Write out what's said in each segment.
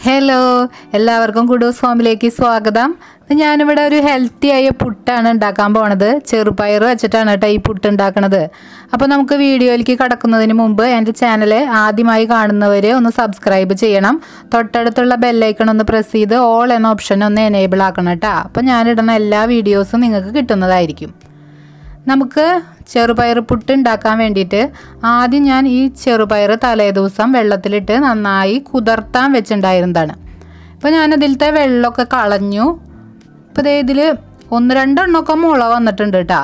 hello എല്ലാവർക്കും Kudus ഹോമിലേക്ക് സ്വാഗതം ഇന്ന് ഞാനിവിടെ ഒരു ഹെൽത്തി ആയ പുട്ടാണ് ഉണ്ടാക്കാൻ പോണത് ചെറുപയർ വെച്ചിട്ടാണ് കേട്ടോ ഈ പുട്ട് ഉണ്ടാക്കണത് അപ്പോൾ നമുക്ക് വീഡിയോയിലേക്ക് കടക്കുന്നതിന് മുമ്പ് എൻ്റെ ചാനൽ ആദ്യമായി കാണുന്നവർ ഒന്ന് സബ്സ്ക്രൈബ് ചെയ്യണം തൊട്ടടുത്തുള്ള ബെല്ലൈക്കൺ ഒന്ന് പ്രസ് ചെയ്ത് ഓൾ എന്ന ഓപ്ഷൻ ഒന്ന് എനേബിൾ ആക്കണം കേട്ടോ അപ്പോൾ ഞാനിടുന്ന എല്ലാ വീഡിയോസും നിങ്ങൾക്ക് കിട്ടുന്നതായിരിക്കും നമുക്ക് ചെറുപയർ പുട്ട് ഉണ്ടാക്കാൻ വേണ്ടിയിട്ട് ആദ്യം ഞാൻ ഈ ചെറുപയർ തലേദിവസം വെള്ളത്തിലിട്ട് നന്നായി കുതിർത്താൻ വെച്ചിട്ടുണ്ടായിരുന്നതാണ് ഇപ്പോൾ ഞാനതിലത്തെ വെള്ളമൊക്കെ കളഞ്ഞു ഇപ്പോൾ ദേ ഇതിൽ ഒന്ന് രണ്ടെണ്ണമൊക്കെ മുള വന്നിട്ടുണ്ട് കേട്ടോ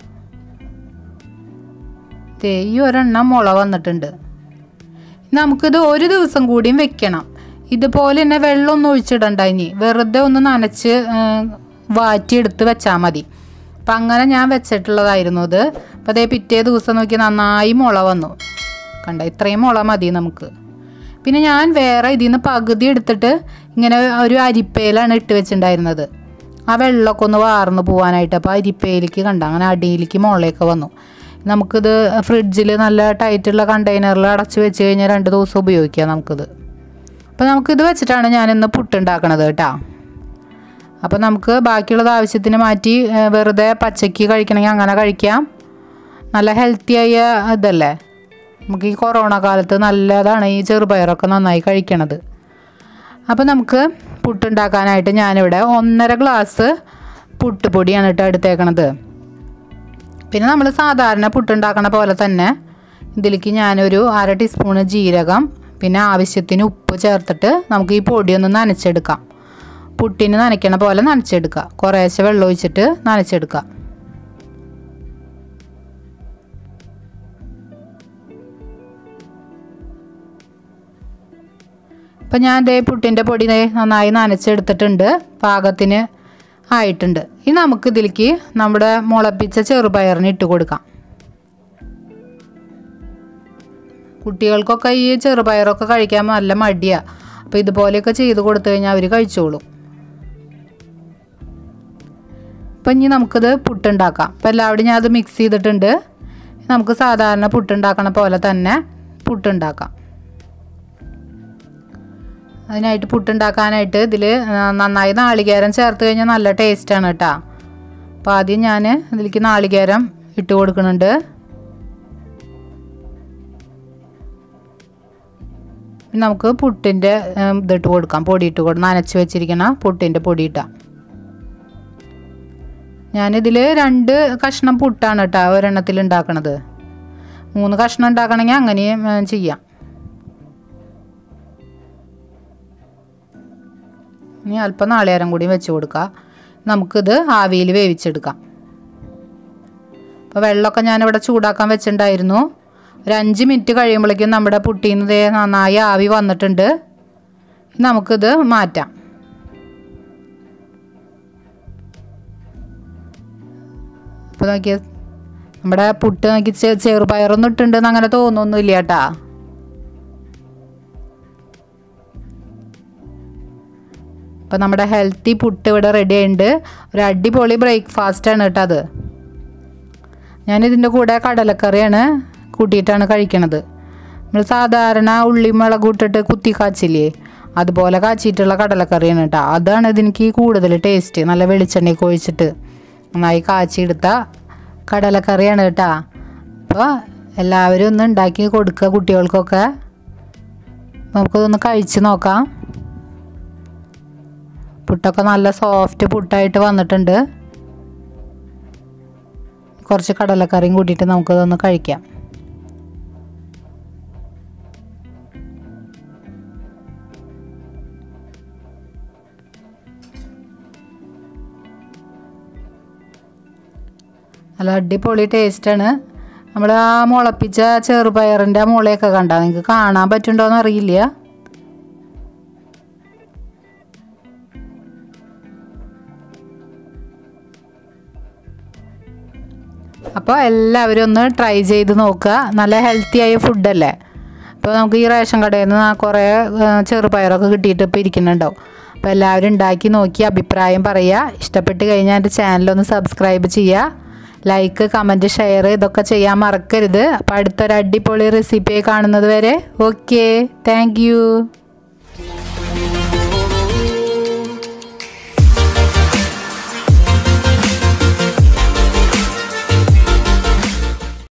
ദേ ഈ ഒരെണ്ണം മുള വന്നിട്ടുണ്ട് നമുക്കിത് ഒരു ദിവസം കൂടിയും വെക്കണം ഇതുപോലെ തന്നെ വെള്ളമൊന്നും ഒഴിച്ചിടണ്ട ഇനി വെറുതെ ഒന്ന് നനച്ച് വാറ്റിയെടുത്ത് വെച്ചാൽ മതി അപ്പം അങ്ങനെ ഞാൻ വെച്ചിട്ടുള്ളതായിരുന്നു ഇത് അപ്പം അതേ പിറ്റേ ദിവസം നോക്കി നന്നായി മുള വന്നു കണ്ട ഇത്രയും മുള മതി നമുക്ക് പിന്നെ ഞാൻ വേറെ ഇതിൽ നിന്ന് പകുതി എടുത്തിട്ട് ഇങ്ങനെ ഒരു അരിപ്പയിലാണ് ഇട്ട് വെച്ചിട്ടുണ്ടായിരുന്നത് ആ വെള്ളമൊക്കെ ഒന്ന് വാർന്ന് പോകാനായിട്ട് അപ്പോൾ അരിപ്പയിലേക്ക് കണ്ട അങ്ങനെ അടിയിലേക്ക് മുളയൊക്കെ വന്നു നമുക്കിത് ഫ്രിഡ്ജിൽ നല്ല ടൈറ്റുള്ള കണ്ടെയ്നറിൽ അടച്ച് വെച്ച് കഴിഞ്ഞാൽ രണ്ട് ദിവസം ഉപയോഗിക്കാം നമുക്കിത് അപ്പോൾ നമുക്കിത് വെച്ചിട്ടാണ് ഞാനിന്ന് പുട്ടുണ്ടാക്കണത് കേട്ടോ അപ്പോൾ നമുക്ക് ബാക്കിയുള്ളത് ആവശ്യത്തിന് മാറ്റി ഏഹ്, വെറുതെ പച്ചയ്ക്ക് കഴിക്കണമെങ്കിൽ അങ്ങനെ കഴിക്കാം നല്ല ഹെൽത്തിയായ ഇതല്ലേ നമുക്ക് ഈ കൊറോണ കാലത്ത് നല്ലതാണ് ഈ ചെറുപയറൊക്കെ നന്നായി കഴിക്കണത് അപ്പോൾ നമുക്ക് പുട്ടുണ്ടാക്കാനായിട്ട് ഞാനിവിടെ ഒന്നര ഗ്ലാസ് പുട്ടുപൊടിയാണ് കേട്ടോ എടുത്തേക്കണത് പിന്നെ നമ്മൾ സാധാരണ പുട്ടുണ്ടാക്കണ പോലെ തന്നെ ഇതിലേക്ക് ഞാനൊരു അര ടീസ്പൂണ് ജീരകം പിന്നെ ആവശ്യത്തിന് ഉപ്പ് ചേർത്തിട്ട് നമുക്ക് ഈ പൊടിയൊന്ന് നനച്ചെടുക്കാം പുട്ടിന് നനയ്ക്കണ പോലെ നനച്ചെടുക്കുക കുറേശ്ശെ വെള്ളം ഒഴിച്ചിട്ട് നനച്ചെടുക്കുക ഇപ്പം ഞാൻ ദേ പുട്ടിൻ്റെ പൊടി ദേ നന്നായി നനച്ചെടുത്തിട്ടുണ്ട് പാകത്തിന് ആയിട്ടുണ്ട് ഇനി നമുക്ക് ഇതിലേക്ക് നമ്മുടെ മുളപ്പിച്ച ചെറുപയറിന് ഇട്ട് കൊടുക്കാം കുട്ടികൾക്കൊക്കെ ഈ ചെറുപയറൊക്കെ കഴിക്കാൻ നല്ല മടിയാണ് അപ്പോൾ ഇതുപോലെയൊക്കെ ചെയ്ത് കൊടുത്തു കഴിഞ്ഞാൽ അവർ കഴിച്ചോളും അപ്പം ഇനി നമുക്കിത് പുട്ടുണ്ടാക്കാം അപ്പം എല്ലാവരും ഞാൻ അത് മിക്സ് ചെയ്തിട്ടുണ്ട് നമുക്ക് സാധാരണ പുട്ടുണ്ടാക്കണ പോലെ തന്നെ പുട്ടുണ്ടാക്കാം അതിനായിട്ട് പുട്ടുണ്ടാക്കാനായിട്ട് ഇതിൽ നന്നായി നാളികേരം ചേർത്ത് കഴിഞ്ഞാൽ നല്ല ടേസ്റ്റാണ് കേട്ടോ അപ്പോൾ ആദ്യം ഞാൻ ഇതിലേക്ക് നാളികേരം ഇട്ട് കൊടുക്കുന്നുണ്ട് പിന്നെ നമുക്ക് പുട്ടിൻ്റെ ഉം, ഇതിട്ട് കൊടുക്കാം പൊടി ഇട്ട് കൊടുക്കാം നനച്ച് വെച്ചിരിക്കണ പുട്ടിൻ്റെ പൊടി ഇട്ടാം ഞാനിതിൽ രണ്ട് കഷ്ണം പുട്ടാണ് കേട്ടോ ഒരെണ്ണത്തിൽ ഉണ്ടാക്കണത് മൂന്ന് കഷ്ണം ഉണ്ടാക്കണമെങ്കിൽ അങ്ങനെയും ഏ, ചെയ്യാം ഇനി അല്പം നാളികേരം കൂടി വെച്ച് കൊടുക്കുക നമുക്കിത് ആവിയിൽ വേവിച്ചെടുക്കാം അപ്പോൾ വെള്ളമൊക്കെ ഞാനിവിടെ ചൂടാക്കാൻ വെച്ചിട്ടുണ്ടായിരുന്നു ഒരു അഞ്ച് മിനിറ്റ് കഴിയുമ്പോഴേക്കും നമ്മുടെ പുട്ടിയിൽ നിന്ന് ദേ നന്നായി ആവി വന്നിട്ടുണ്ട് ഇനി നമുക്കിത് മാറ്റാം അപ്പോൾ നോക്കിയ നമ്മുടെ പുട്ട് നോക്കി ചെ- ചെറുപയറൊന്നും ഇട്ടുണ്ടെന്ന് അങ്ങനെ തോന്നുന്നൊന്നുമില്ല കേട്ടാ അപ്പം നമ്മുടെ ഹെൽത്തി പുട്ട് ഇവിടെ റെഡി ആയിട്ടുണ്ട് ഒരു അടിപൊളി ബ്രേക്ക്ഫാസ്റ്റ് ആണ് കേട്ടോ അത് ഞാനിതിൻ്റെ കൂടെ കടലക്കറിയാണ് കൂട്ടിയിട്ടാണ് കഴിക്കണത് നമ്മൾ സാധാരണ ഉള്ളി മുളക് ഇട്ടിട്ട് കുത്തി കാച്ചില്ലേ അതുപോലെ കാച്ചിട്ടുള്ള കടലക്കറിയാണ് കേട്ടോ അതാണ് ഇതിഎനിക്ക് കൂടുതൽ ടേസ്റ്റ് നല്ല വെളിച്ചെണ്ണയൊക്കെ ഒഴിച്ചിട്ട് നന്നായി കാച്ചിയെടുത്ത കടലക്കറിയാണ് കേട്ടോ അപ്പോൾ എല്ലാവരും ഒന്ന് ഉണ്ടാക്കി കൊടുക്കുക കുട്ടികൾക്കൊക്കെ നമുക്കതൊന്ന് കഴിച്ച് നോക്കാം പുട്ടൊക്കെ നല്ല സോഫ്റ്റ് പുട്ടായിട്ട് വന്നിട്ടുണ്ട് കുറച്ച് കടലക്കറിയും കൂട്ടിയിട്ട് നമുക്കതൊന്ന് കഴിക്കാം നല്ല അടിപൊളി ടേസ്റ്റാണ് നമ്മൾ ആ മുളപ്പിച്ച ചെറുപയറിൻ്റെ ആ മുളയൊക്കെ കണ്ട നിങ്ങൾക്ക് കാണാൻ പറ്റുന്നുണ്ടോയെന്ന് അറിയില്ല അപ്പോൾ എല്ലാവരും ഒന്ന് ട്രൈ ചെയ്ത് നോക്കുക നല്ല ഹെൽത്തി ആയ ഫുഡല്ലേ അപ്പോൾ നമുക്ക് ഈ റേഷൻ കടയിൽ നിന്ന് കുറേ ആ, ചെറുപയറൊക്കെ കിട്ടിയിട്ട് ഇപ്പോൾ ഇരിക്കുന്നുണ്ടാവും അപ്പോൾ എല്ലാവരും ഉണ്ടാക്കി നോക്കി അഭിപ്രായം പറയുക ഇഷ്ടപ്പെട്ട് കഴിഞ്ഞാൽ എൻ്റെ ചാനലൊന്ന് സബ്സ്ക്രൈബ് ചെയ്യുക ലൈക്ക് കമൻറ്റ് ഷെയർ ഇതൊക്കെ ചെയ്യാൻ മറക്കരുത് അപ്പോൾ അടുത്തൊരു അടിപൊളി റെസിപ്പി കാണുന്നത് വരെ ഓക്കെ താങ്ക്